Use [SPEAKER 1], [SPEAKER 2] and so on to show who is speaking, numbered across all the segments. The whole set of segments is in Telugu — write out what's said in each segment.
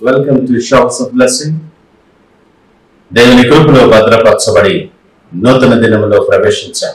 [SPEAKER 1] welcome to shops of blessing దేవుని కృపలో భద్రపరచబడి నూతన దినములో ప్రవేశించాం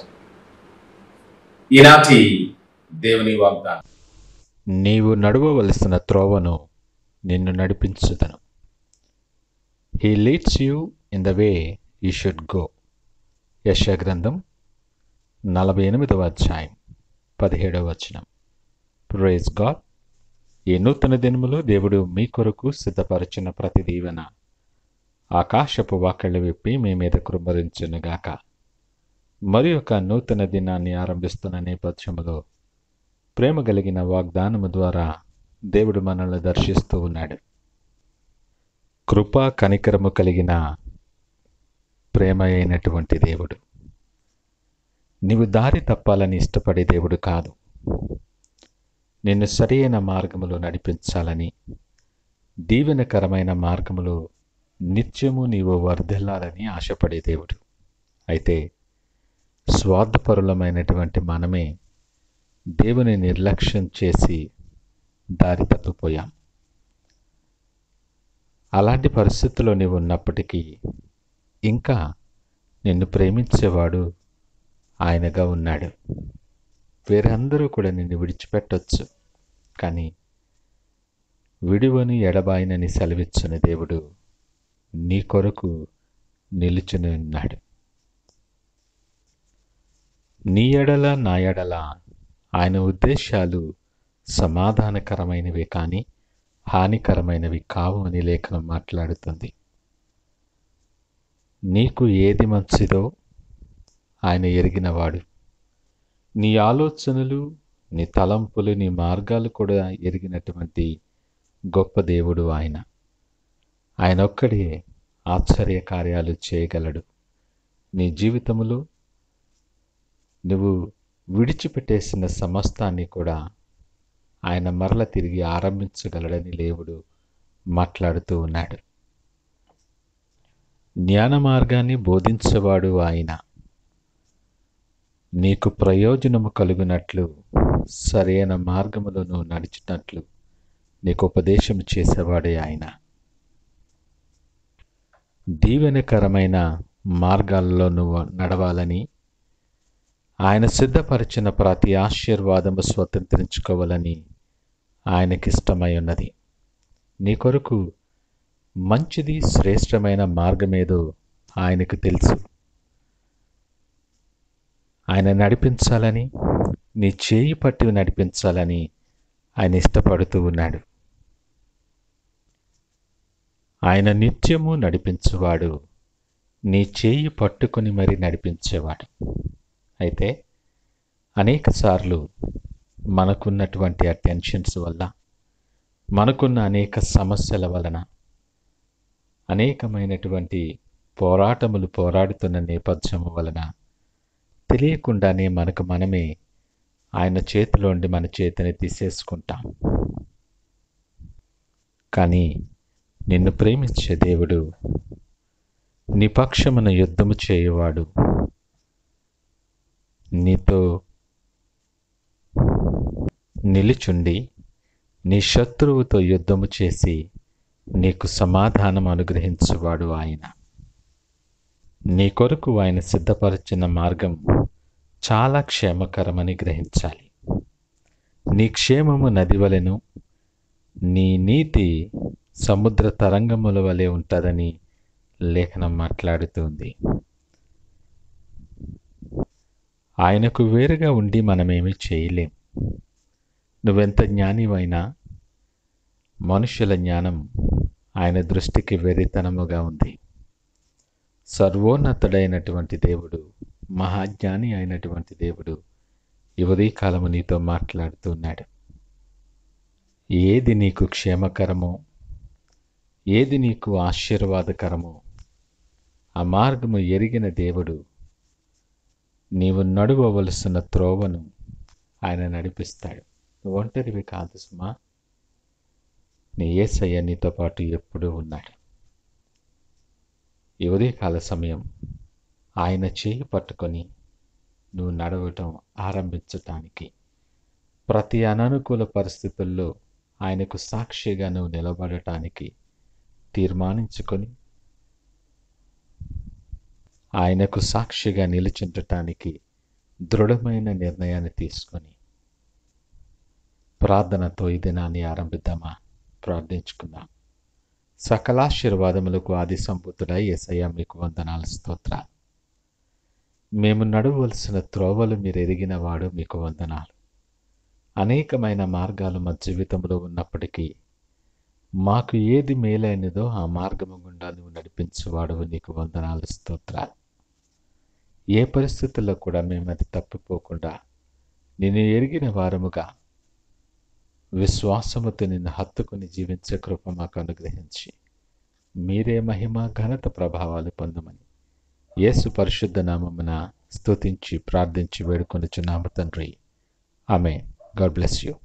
[SPEAKER 1] ఈనాటి దేవుని వాగ్దానం
[SPEAKER 2] నీవు నడవవలసిన త్రోవను నిన్ను నడిపించుతను he leads you in the way you should go యశ గ్రంథం నలభై ఎనిమిదవ అధ్యాయం పదిహేడవ వచనం ప్రైజ్ గాడ్ ఈ నూతన దినములో దేవుడు మీ కొరకు సిద్ధపరిచిన ప్రతి దీవెన ఆకాశపు వాకళ్ళు విప్పి మీ మీద కృమ్మరించునుగాక మరి ఒక నూతన దినాన్ని ఆరంభిస్తున్న నేపథ్యములో ప్రేమ కలిగిన వాగ్దానము ద్వారా దేవుడు మనల్ని దర్శిస్తూ ఉన్నాడు కృపా కనికరము కలిగిన ప్రేమ అయినటువంటి దేవుడు నీవు దారి తప్పాలని ఇష్టపడే దేవుడు కాదు నిన్ను సరియైన మార్గములో నడిపించాలని దీవెనకరమైన మార్గములో నిత్యము నీవు వర్ధిల్లాలని ఆశపడే దేవుడు అయితే స్వార్థపరులమైనటువంటి మనమే దేవుని నిర్లక్ష్యం చేసి దారి తప్పిపోయాం అలాంటి పరిస్థితుల్లో నీవు ఉన్నప్పటికీ ఇంకా నిన్ను ప్రేమించేవాడు ఆయనగా ఉన్నాడు వేరందరూ కూడా నిన్ను విడిచిపెట్టొచ్చు కానీ విడువని ఎడబాయినని సెలవిచ్చిన దేవుడు నీ కొరకు నిలుచుని ఉన్నాడు నీ ఎడల నా ఎడల ఆయన ఉద్దేశాలు సమాధానకరమైనవి కానీ హానికరమైనవి కావు అని లేఖనం మాట్లాడుతుంది నీకు ఏది మంచిదో ఆయన ఎరిగినవాడు నీ ఆలోచనలు నీ తలంపులు నీ మార్గాలు కూడా ఎరిగినటువంటి గొప్ప దేవుడు ఆయన ఆయన ఒక్కడే ఆశ్చర్య కార్యాలు చేయగలడు నీ జీవితంలో నువ్వు విడిచిపెట్టేసిన సమస్తాన్ని కూడా ఆయన మరల తిరిగి ఆరంభించగలడని దేవుడు మాట్లాడుతూ ఉన్నాడు జ్ఞాన మార్గాన్ని బోధించేవాడు ఆయన నీకు ప్రయోజనము కలుగునట్లు సరైన మార్గములో నువ్వు నడిచినట్లు నీకు ఉపదేశం చేసేవాడే ఆయన దీవెనకరమైన మార్గాల్లో నువ్వు నడవాలని ఆయన సిద్ధపరిచిన ప్రతి ఆశీర్వాదము స్వతంత్రించుకోవాలని ఆయనకిష్టమై ఉన్నది నీ కొరకు మంచిది శ్రేష్టమైన మార్గమేదో ఆయనకు తెలుసు ఆయన నడిపించాలని నీ చేయి పట్టి నడిపించాలని ఆయన ఇష్టపడుతూ ఉన్నాడు ఆయన నిత్యము నడిపించువాడు నీ చేయి పట్టుకొని మరి నడిపించేవాడు అయితే అనేక సార్లు మనకున్నటువంటి ఆ టెన్షన్స్ వల్ల మనకున్న అనేక సమస్యల వలన అనేకమైనటువంటి పోరాటములు పోరాడుతున్న నేపథ్యము వలన తెలియకుండానే మనకు మనమే ఆయన చేతిలోండి మన చేతిని తీసేసుకుంటాం కానీ నిన్ను ప్రేమించే దేవుడు నీ పక్షమున యుద్ధము చేయువాడు నీతో నిలుచుండి నీ శత్రువుతో యుద్ధము చేసి నీకు సమాధానం అనుగ్రహించువాడు ఆయన నీ కొరకు ఆయన సిద్ధపరిచిన మార్గం చాలా క్షేమకరమని గ్రహించాలి నీ క్షేమము నది వలెను నీ నీతి సముద్ర తరంగముల వలె ఉంటుందని లేఖనం మాట్లాడుతుంది ఆయనకు వేరుగా ఉండి మనమేమీ చేయలేం నువ్వెంత జ్ఞానివైనా మనుషుల జ్ఞానం ఆయన దృష్టికి వెరితనముగా ఉంది సర్వోన్నతుడైనటువంటి దేవుడు మహాజ్ఞాని అయినటువంటి దేవుడు యువదీ కాలము నీతో మాట్లాడుతున్నాడు ఏది నీకు క్షేమకరమో ఏది నీకు ఆశీర్వాదకరమో ఆ మార్గము ఎరిగిన దేవుడు నీవు నడువవలసిన త్రోవను ఆయన నడిపిస్తాడు నువ్వు ఒంటరివి కాదు సుమా నీ ఏసయ్య నీతో పాటు ఎప్పుడూ ఉన్నాడు ఈ ఉదయకాల సమయం ఆయన చేయి పట్టుకొని నువ్వు నడవటం ఆరంభించటానికి ప్రతి అననుకూల పరిస్థితుల్లో ఆయనకు సాక్షిగా నువ్వు నిలబడటానికి తీర్మానించుకొని ఆయనకు సాక్షిగా నిలుచుండటానికి దృఢమైన నిర్ణయాన్ని తీసుకొని ప్రార్థనతో ఈ దినాన్ని ఆరంభిద్దామా ప్రార్థించుకుందాం సకలాశీర్వాదములకు ఆది సంబుద్ధుడై ఎసయ్య మీకు వందనాలు స్తోత్ర మేము నడవలసిన త్రోవలు మీరు ఎరిగిన వాడు మీకు వందనాలు అనేకమైన మార్గాలు మా జీవితంలో ఉన్నప్పటికీ మాకు ఏది మేలైనదో ఆ మార్గము గుండా నువ్వు నడిపించేవాడు నీకు వందనాలు స్తోత్రాలు ఏ పరిస్థితుల్లో కూడా మేము అది తప్పిపోకుండా నిన్ను ఎరిగిన వారముగా విశ్వాసముతో నిన్ను హత్తుకుని జీవించే కృప మాకు అనుగ్రహించి మీరే మహిమ ఘనత ప్రభావాలు పొందమని యేసు పరిశుద్ధ నామమున స్తుతించి ప్రార్థించి వేడుకొనుచున్నాము తండ్రి ఆమె గాడ్ బ్లెస్ యూ